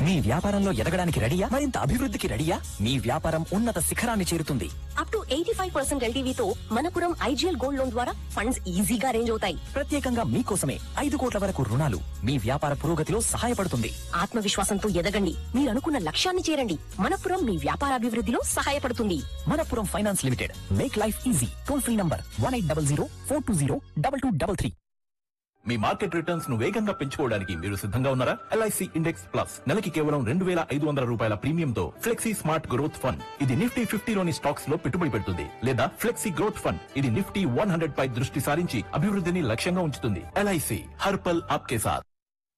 మీ వ్యాపారంలో ఎదగడానికి రెడీయా మరింత అభివృద్ధికి రెడీయా మీ వ్యాపారం ఉన్నత శిఖరాన్ని చేరుతుంది up to eighty five percent ఎల్టీవీతో మనపురం ఐజీఎల్ గోల్డ్ లోన్ ద్వారా ఫండ్స్ ఈజీగా అరేంజ్ అవుతాయి ప్రత్యేకంగా మీకోసమే ఐదు కోట్ల వరకు రుణాలు మీ వ్యాపార పురోగతిలో సహాయపడుతుంది ఆత్మవిశ్వాసంతో ఎదగండి మీరు అనుకున్న లక్ష్యాన్ని చేరండి మనపురం మీ వ్యాపార అభివృద్ధిలో సహాయపడుతుంది Manappuram finance limited make life easy toll free number one eight double zero four two zero double two double three మీ మార్కెట్ రిటర్న్స్ ను వేగంగా పెంచుకోవడానికి మీరు సిద్ధంగా ఉన్నారా ఎల్ఐసి ఇండెక్స్ ప్లస్ నెలకి కేవలం రెండు వేల ఐదు వందల రూపాయల ప్రీమియంతో ఫ్లెక్సీ స్మార్ట్ గ్రోత్ ఫండ్ ఇది నిఫ్టీ ఫిఫ్టీలోని స్టాక్స్ లో పెట్టుబడి పెడుతుంది లేదా ఫ్లెక్సీ గ్రోత్ ఫండ్ ఇది నిఫ్టీ వన్ హండ్రెడ్ పై దృష్టి సారించి అభివృద్ధిని లక్ష్యంగా ఉంచుతుంది ఎల్ఐసి హర్పల్ ఆప్కే సాత్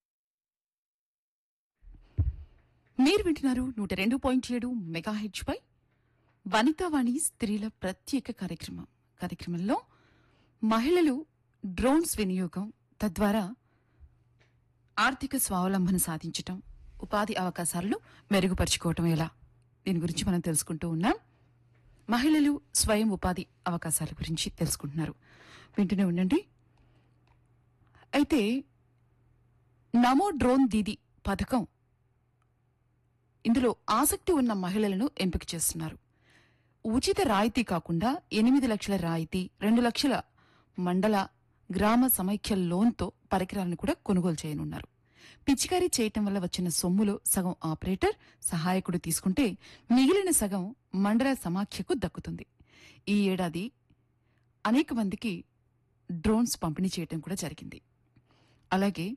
మీరు వింటున్నారు నూట రెండు పాయింట్ ఏడు మెగా హెచ్ పై వనితావాణి స్త్రీల ప్రత్యేక కార్యక్రమం కార్యక్రమంలో మహిళలు డ్రోన్స్ వినియోగం తద్వారా ఆర్థిక స్వావలంబన సాధించటం ఉపాధి అవకాశాలను మెరుగుపరుచుకోవటం ఎలా దీని గురించి మనం తెలుసుకుంటూ ఉన్నాం మహిళలు స్వయం ఉపాధి అవకాశాల గురించి తెలుసుకుంటున్నారు వింటూనే ఉండండి అయితే నమో డ్రోన్ దీది పథకం ఇందులో ఆసక్తి ఉన్న మహిళలను ఎంపిక చేస్తున్నారు ఉచిత రాయితీ కాకుండా ఎనిమిది లక్షల రాయితీ రెండు లక్షల మండల గ్రామ సమైక్య లోన్తో పరికరాలను కూడా కొనుగోలు చేయనున్నారు పిచికారీ చేయటం వల్ల వచ్చిన సొమ్ములో సగం ఆపరేటర్ సహాయకుడు తీసుకుంటే మిగిలిన సగం మండల సమాఖ్యకు దక్కుతుంది ఈ ఏడాది అనేక మందికి డ్రోన్స్ పంపిణీ చేయటం కూడా జరిగింది అలాగే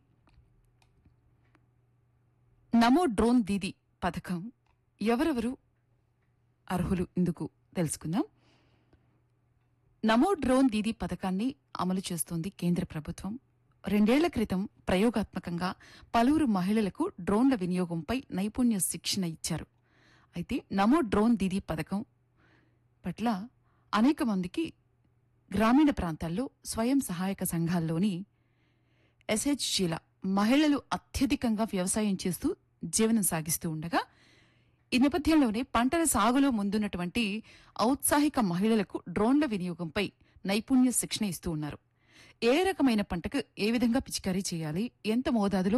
నమో డ్రోన్ దీది పథకం ఎవరెవరు అర్హులు ఇందుకు తెలుసుకుందాం నమో డ్రోన్ దీదీ పథకాన్ని అమలు చేస్తోంది కేంద్ర ప్రభుత్వం రెండేళ్ల క్రితం ప్రయోగాత్మకంగా పలువురు మహిళలకు డ్రోన్ల వినియోగంపై నైపుణ్య శిక్షణ ఇచ్చారు అయితే నమో డ్రోన్ దీదీ పథకం పట్ల అనేక మందికి గ్రామీణ ప్రాంతాల్లో స్వయం సహాయక సంఘాల్లోని ఎస్హెచ్జీల మహిళలు అత్యధికంగా వ్యవసాయం చేస్తూ జీవనం సాగిస్తూ ఉండగా ఈ నేపథ్యంలోనే పంటల సాగులో ముందున్నటువంటి ఔత్సాహిక మహిళలకు డ్రోన్ల వినియోగంపై నైపుణ్య శిక్షణ ఇస్తూ ఉన్నారు ఏ రకమైన పంటకు ఏ విధంగా పిచికారీ చేయాలి ఎంత మోతాదులో